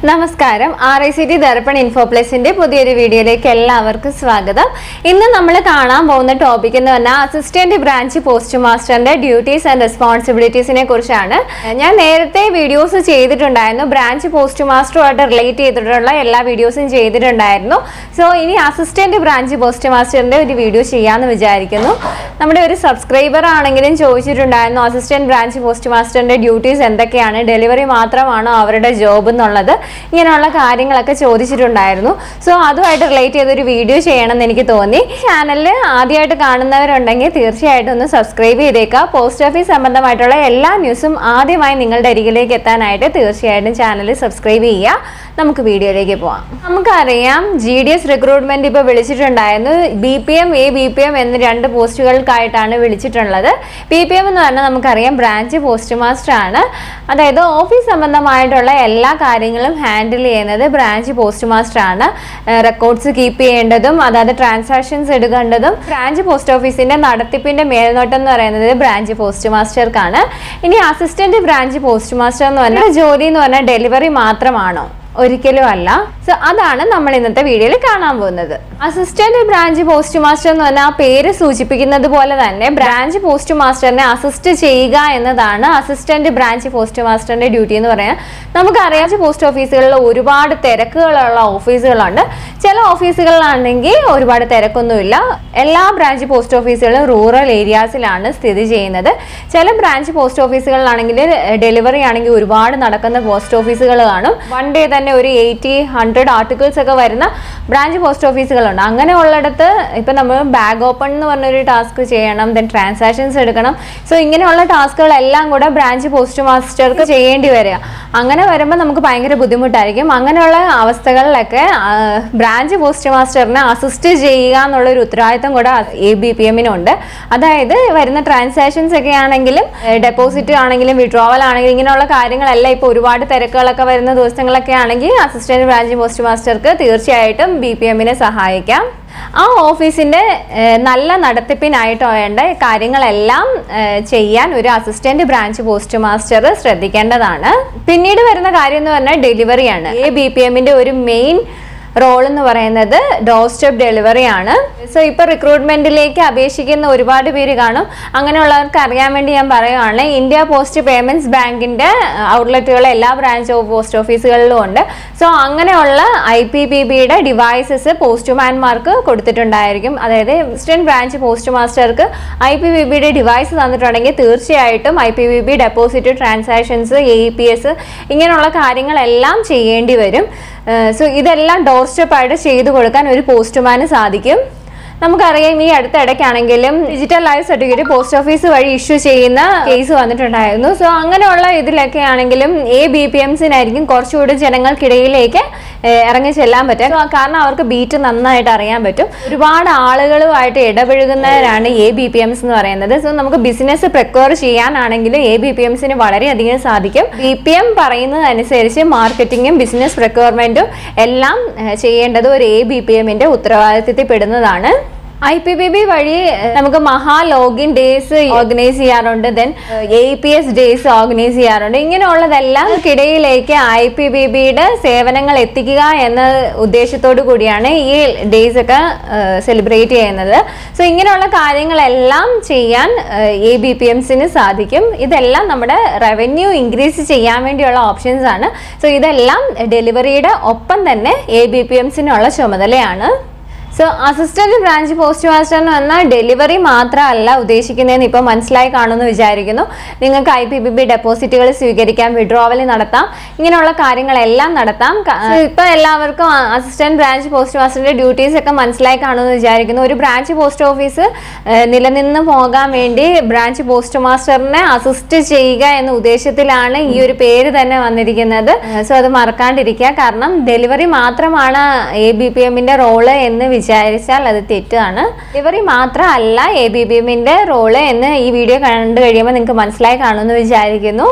നമസ്കാരം R I C T Darpan ഇൻഫോപ്ലസിന്റെ പുതിയൊരു വീഡിയോയിലേക്ക് എല്ലാവർക്കും സ്വാഗതം ഇന്ന് നമ്മൾ കാണാൻ പോകുന്ന ടോപ്പിക് എന്ന് പറഞ്ഞാൽ അസിസ്റ്റന്റ് ബ്രാഞ്ച് പോസ്റ്റ് മാസ്റ്ററിന്റെ ഡ്യൂട്ടീസ് ആൻഡ് റെസ്പോൺസിബിലിറ്റീസിനെ കുറിച്ചാണ് ഞാൻ നേരത്തെ വീഡിയോസ് ചെയ്തിട്ടുണ്ടായിരുന്നു ബ്രാഞ്ച് പോസ്റ്റ് മാസ്റ്ററുമായിട്ട് റിലേറ്റ് ചെയ്തിട്ടുള്ള എല്ലാ വീഡിയോസും ചെയ്തിട്ടുണ്ടായിരുന്നു സോ ഇനി അസിസ്റ്റന്റ് ബ്രാഞ്ച് പോസ്റ്റ് മാസ്റ്ററിന്റെ ഒരു വീഡിയോ ചെയ്യാമെന്ന് വിചാരിക്കുന്നു നമ്മുടെ ഒരു സബ്സ്ക്രൈബർ ആണെങ്കിലും ചോദിച്ചിട്ടുണ്ടായിരുന്നു അസിസ്റ്റന്റ് ബ്രാഞ്ച് പോസ്റ്റ് മാസ്റ്ററിന്റെ ഡ്യൂട്ടീസ് എന്തൊക്കെയാണ് ഡെലിവറി മാത്രമാണോ അവരുടെ ജോബ് എന്നുള്ളത് ഇങ്ങനെയുള്ള കാര്യങ്ങളൊക്കെ ചോദിച്ചിട്ടുണ്ടായിരുന്നു സോ അതുമായിട്ട് റിലേറ്റ് ചെയ്തൊരു വീഡിയോ ചെയ്യണമെന്ന് എനിക്ക് തോന്നി ചാനലിൽ ആദ്യമായിട്ട് കാണുന്നവരുണ്ടെങ്കിൽ തീർച്ചയായിട്ടും ഒന്ന് സബ്സ്ക്രൈബ് ചെയ്തേക്കുക പോസ്റ്റ് ഓഫീസ് സംബന്ധമായിട്ടുള്ള എല്ലാ ന്യൂസും ആദ്യമായി നിങ്ങളുടെ അരികിലേക്ക് എത്താനായിട്ട് തീർച്ചയായിട്ടും ചാനൽ സബ്സ്ക്രൈബ് ചെയ്യുക നമുക്ക് വീഡിയോയിലേക്ക് പോവാം നമുക്കറിയാം ജി ഡി എസ് റിക്രൂട്ട്മെന്റ് ഇപ്പോൾ വിളിച്ചിട്ടുണ്ടായിരുന്നു B P M A B P M എന്ന് രണ്ട് പോസ്റ്റുകൾക്കായിട്ടാണ് വിളിച്ചിട്ടുള്ളത് ബി പി എം എന്ന് പറഞ്ഞാൽ നമുക്കറിയാം ബ്രാഞ്ച് പോസ്റ്റ് മാസ്റ്റർ ആണ് അതായത് ഓഫീസ് സംബന്ധമായിട്ടുള്ള എല്ലാ കാര്യങ്ങളും ഹാൻഡിൽ ചെയ്യുന്നത് ബ്രാഞ്ച് പോസ്റ്റ് മാസ്റ്റർ ആണ് റെക്കോർഡ്സ് കീപ്പ് ചെയ്യേണ്ടതും അതായത് ട്രാൻസാക്ഷൻസ് എടുക്കേണ്ടതും ബ്രാഞ്ച് പോസ്റ്റ് ഓഫീസിന്റെ നടത്തിപ്പിന്റെ മേൽനോട്ടം എന്ന് പറയുന്നത് ബ്രാഞ്ച് പോസ്റ്റ് മാസ്റ്റർക്കാണ് ഇനി അസിസ്റ്റന്റ് ബ്രാഞ്ച് പോസ്റ്റ് മാസ്റ്റർ എന്ന് പറഞ്ഞാൽ ജോലി എന്ന് പറഞ്ഞാൽ ഡെലിവറി മാത്രമാണോ ഒരിക്കലും അല്ല സോ അതാണ് നമ്മൾ ഇന്നത്തെ വീഡിയോയിൽ കാണാൻ പോകുന്നത് അസിസ്റ്റന്റ് ബ്രാഞ്ച് പോസ്റ്റ് മാസ്റ്റർ എന്ന് പറഞ്ഞാൽ ആ പേര് സൂചിപ്പിക്കുന്നത് പോലെ തന്നെ ബ്രാഞ്ച് പോസ്റ്റ് മാസ്റ്ററിനെ അസിസ്റ്റ് ചെയ്യുക എന്നതാണ് അസിസ്റ്റന്റ് ബ്രാഞ്ച് പോസ്റ്റ് മാസ്റ്ററിന്റെ ഡ്യൂട്ടി എന്ന് പറയാൻ നമുക്കറിയാം പോസ്റ്റ് ഓഫീസുകളിൽ ഒരുപാട് തിരക്കുകളുള്ള ഓഫീസുകളുണ്ട് ചില ഓഫീസുകളിലാണെങ്കിൽ ഒരുപാട് തിരക്കൊന്നുമില്ല എല്ലാ ബ്രാഞ്ച് പോസ്റ്റ് ഓഫീസുകളും റൂറൽ ഏരിയാസിലാണ് സ്ഥിതി ചെയ്യുന്നത് ചില ബ്രാഞ്ച് പോസ്റ്റ് ഓഫീസുകളിലാണെങ്കിൽ ഡെലിവറി ആണെങ്കിൽ ഒരുപാട് നടക്കുന്ന പോസ്റ്റ് ഓഫീസുകൾ കാണും വൺ ഡേ തന്നെ ഒരു എയ്റ്റി ഹൺഡ്രഡ് ആർട്ടിക്കിൾസ് ഒക്കെ വരുന്ന ബ്രാഞ്ച് പോസ്റ്റ് ഓഫീസുകളുണ്ട് അങ്ങനെ ഉള്ളിടത്ത് ഇപ്പം നമ്മൾ ബാഗ് ഓപ്പൺ എന്ന് പറഞ്ഞൊരു ടാസ്ക് ചെയ്യണം ദെൻ ട്രാൻസാക്ഷൻസ് എടുക്കണം സോ ഇങ്ങനെയുള്ള ടാസ്കുകളെല്ലാം കൂടെ ബ്രാഞ്ച് പോസ്റ്റ് മാസ്റ്റർക്ക് ചെയ്യേണ്ടി വരിക അങ്ങനെ വരുമ്പോൾ നമുക്ക് ഭയങ്കര ബുദ്ധിമുട്ടായിരിക്കും അങ്ങനെയുള്ള അവസ്ഥകളിലൊക്കെ ബ്രാഞ്ച് പോസ്റ്റ് മാസ്റ്ററിനെ അസിസ്റ്റ് ചെയ്യുക എന്നുള്ളൊരു ഉത്തരവാദിത്തം കൂടെ എ ബി പി എമ്മിനുണ്ട് അതായത് വരുന്ന ട്രാൻസാക്ഷൻസ് ഒക്കെ ആണെങ്കിലും ഡെപ്പോസിറ്റ് ആണെങ്കിലും വിഡ്രോവൽ ആണെങ്കിലും ഇങ്ങനെയുള്ള കാര്യങ്ങളെല്ലാം ഇപ്പോൾ ഒരുപാട് തിരക്കുകളൊക്കെ വരുന്ന ദിവസങ്ങളൊക്കെ ആണെങ്കിൽ അസിസ്റ്റന്റ് ബ്രാഞ്ച് പോസ്റ്റ് മാസ്റ്റർക്ക് തീർച്ചയായിട്ടും ബി പി എമ്മിനെ സഹായിക്കാം ആ ഓഫീസിന്റെ ഏഹ്, നല്ല നടത്തിപ്പിനായിട്ട് വേണ്ട കാര്യങ്ങളെല്ലാം ഏഹ്, ചെയ്യാൻ ഒരു അസിസ്റ്റന്റ് ബ്രാഞ്ച് പോസ്റ്റ് മാസ്റ്റർ ശ്രദ്ധിക്കേണ്ടതാണ് പിന്നീട് വരുന്ന കാര്യം എന്ന് പറഞ്ഞാൽ ഡെലിവറിയാണ് എ ബി പി എമ്മിന്റെ ഒരു മെയിൻ റോൾ എന്ന് പറയുന്നത് ഡോർ സ്റ്റെപ്പ് ഡെലിവറി ആണ് സോ ഇപ്പോൾ റിക്രൂട്ട്മെന്റിലേക്ക് അപേക്ഷിക്കുന്ന ഒരുപാട് പേര് കാണും അങ്ങനെയുള്ളവർക്ക് അറിയാൻ വേണ്ടി ഞാൻ പറയുവാണ് ഇന്ത്യ പോസ്റ്റ് പേയ്മെന്റ്സ് ബാങ്കിന്റെ ഔട്ട്ലെറ്റുകൾ എല്ലാ ബ്രാഞ്ച് പോസ്റ്റ് ഓഫീസുകളിലും ഉണ്ട് സോ അങ്ങനെയുള്ള ഐ പി ബി ബിയുടെ ഡിവൈസസ് പോസ്റ്റ്മാൻമാർക്ക് കൊടുത്തിട്ടുണ്ടായിരിക്കും അതായത് വെസ്റ്റേൺ ബ്രാഞ്ച് പോസ്റ്റ് മാസ്റ്റർക്ക് ഐ പി ബി ബിയുടെ ഡിവൈസ് തന്നിട്ടുണ്ടെങ്കിൽ തീർച്ചയായിട്ടും I P B B deposit transactions A E P S ഇങ്ങനെയുള്ള കാര്യങ്ങളെല്ലാം ചെയ്യേണ്ടി വരും സോ ഇതെല്ലാം ഡോർ സ്റ്റെപ്പായിട്ട് ചെയ്തു കൊടുക്കാൻ ഒരു പോസ്റ്റ്മാന് സാധിക്കും നമുക്കറിയാം ഈ അടുത്ത ഇടയ്ക്കാണെങ്കിലും digital life certificate post office വഴി ഇഷ്യൂ ചെയ്യുന്ന കേസ് വന്നിട്ടുണ്ടായിരുന്നു സോ അങ്ങനെയുള്ള ഇതിലൊക്കെ ആണെങ്കിലും എ ബി പി എംസിനായിരിക്കും കുറച്ചുകൂടി ജനങ്ങൾക്കിടയിലേക്ക് ഏഹ്, ഇറങ്ങി ചെല്ലാൻ പറ്റുക So, കാരണം അവർക്ക് ബീറ്റ് നന്നായിട്ട് അറിയാൻ പറ്റും ഒരുപാട് ആളുകളുമായിട്ട് ഇടപഴകുന്നവരാണ് എ ബി പി എംസ് എന്ന് പറയുന്നത് സോ നമുക്ക് ബിസിനസ് പ്രിക്വയർ ചെയ്യാനാണെങ്കിലും എ ബി പി എംസിന് വളരെയധികം സാധിക്കും ബി പി എം പറയുന്നതനുസരിച്ച് മാർക്കറ്റിങ്ങും ബിസിനസ് പ്രിക്വയർമെന്റും എല്ലാം ഏഹ്, ചെയ്യേണ്ടത് ഒരു എ ബി പി എമ്മിന്റെ ഉത്തരവാദിത്തത്തിൽ പെടുന്നതാണ് ഐ പി ബി ബി വഴി ഏഹ്, നമുക്ക് മഹാ ലോഗിൻ ഡേയ്സ് ഓർഗനൈസ് ചെയ്യാറുണ്ട് then A P S days organise ചെയ്യാറുണ്ട് ഇങ്ങനെയുള്ളതെല്ലാം കിടയിലേക്ക് ഐ പി ബി ബിയുടെ സേവനങ്ങൾ എത്തിക്കുക എന്ന ഉദ്ദേശത്തോടു കൂടിയാണ് ഈ ഡേയ്സ് ഒക്കെ സെലിബ്രേറ്റ് ചെയ്യുന്നത് സോ ഇങ്ങനെയുള്ള കാര്യങ്ങളെല്ലാം ചെയ്യാൻ എ ബി പി എംസിന് സാധിക്കും ഇതെല്ലാം നമ്മുടെ റവന്യൂ ഇൻക്രീസ് ചെയ്യാൻ വേണ്ടിയുള്ള ഓപ്ഷൻസ് ആണ് സോ ഇതെല്ലാം ഡെലിവറിയുടെ ഒപ്പം തന്നെ എ ബി പി എംസിനുള്ള ചുമതലയാണ് so assistant branch post master എന്ന് പറഞ്ഞാൽ ഡെലിവറി മാത്രമല്ല ഉദ്ദേശിക്കുന്നതെന്ന് ഇപ്പോൾ മനസ്സിലായി കാണുമെന്ന് വിചാരിക്കുന്നു നിങ്ങൾക്ക് ഐ പി ബി ബി ഡെപ്പോസിറ്റുകൾ സ്വീകരിക്കാം വിഡ്രോവൽ നടത്താം ഇങ്ങനെയുള്ള കാര്യങ്ങളെല്ലാം നടത്താം ക- ഇപ്പോൾ എല്ലാവർക്കും അസിസ്റ്റന്റ് ബ്രാഞ്ച് പോസ്റ്റ് മാസ്റ്ററിന്റെ ഡ്യൂട്ടീസ് ഒക്കെ മനസ്സിലായി കാണുമെന്ന് വിചാരിക്കുന്നു ഒരു ബ്രാഞ്ച് പോസ്റ്റ് ഓഫീസ് ഏഹ്, നിലനിന്ന് പോകാൻ വേണ്ടി ബ്രാഞ്ച് പോസ്റ്റ് മാസ്റ്ററിനെ അസിസ്റ്റ് ചെയ്യുക എന്ന ഉദ്ദേശത്തിലാണ് ഈ ഒരു പേര് തന്നെ വന്നിരിക്കുന്നത് സോ അത് മറക്കാണ്ടിരിക്കുക കാരണം ഡെലിവറി മാത്രമാണ് എ ബി പി എമ്മിന്റെ റോള് എന്ന് വിചാരിച്ചാൽ അത് തെറ്റാണ് ഡെലിവറി മാത്രമല്ല എ ബി പി എമ്മിന്റെ റോള് എന്ന് ഈ വീഡിയോ കണ്ടു കഴിയുമ്പോൾ നിങ്ങൾക്ക് മനസ്സിലായി കാണുമെന്ന് വിചാരിക്കുന്നു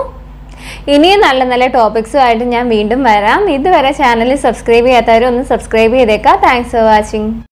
ഇനിയും നല്ല നല്ല ടോപ്പിക്സുമായിട്ട് ഞാൻ വീണ്ടും വരാം ഇതുവരെ ചാനൽ സബ്സ്ക്രൈബ് ചെയ്യാത്തവരൊന്ന് സബ്സ്ക്രൈബ് ചെയ്തേക്കാം താങ്ക്സ് ഫോർ വാച്ചിങ്